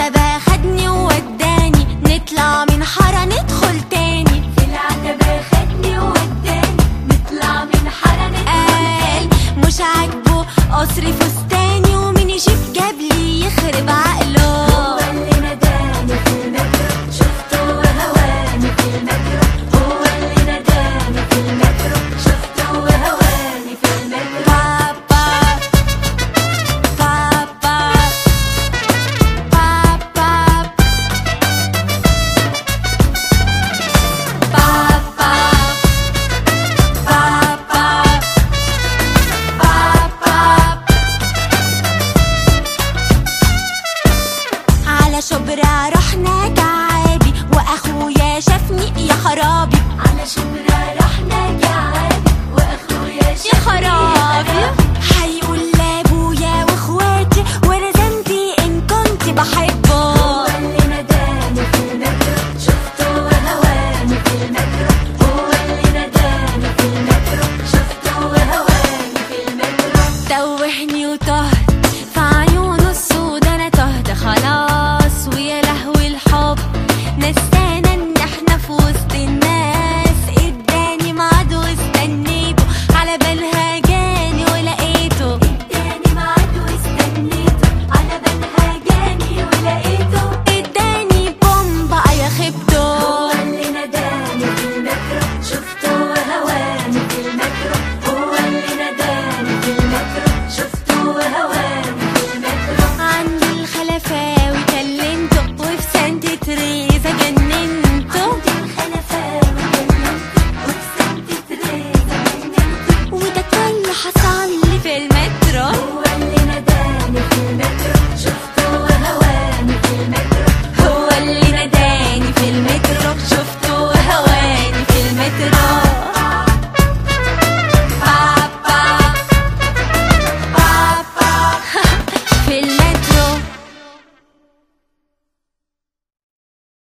العتبة خدني ووداني نطلع من حارة ندخل تاني في العتبة خدني ووداني نطلع من حارة ندخل قال مش عاجبه قصر فستاني ومين يشوف جابلي يخرب عقله هو اللي ناداني في المترو شفته وهواني في المترو هو اللي ناداني في المترو شفته وهواني في المترو بابا بابا بابا بابا بابا بابا على شبرا رحنا كعابي واخويا شافني يا خرابي على شبرا رحنا جعابي واخويا يا شافني خرابي هيقول لابويا واخواتي ورزنتي ان كنت بحبه هو اللي ناداني في المترو شفته وهواني في المترو هو اللي ناداني في المترو شفته وهواني في المترو توهني وتهت في عيونه السود انا تهت خلاص ويا لهوي الحب نسانا ان احنا في وسط الناس اداني ميعاد واستنيته على بالها جاني ولقيته اداني ميعاد واستنيته على بالها جاني ولقيته اداني بومبا يا خيبته هو اللي ناداني في المترو شفته وهواني في المترو هو اللي ناداني في المترو شفته وهواني في المترو عند الخلفاوي كلمته وفي سانت تريزا جننته عند الخلفاوي كلمته وفي سانت تريزا جننته وده كله حصل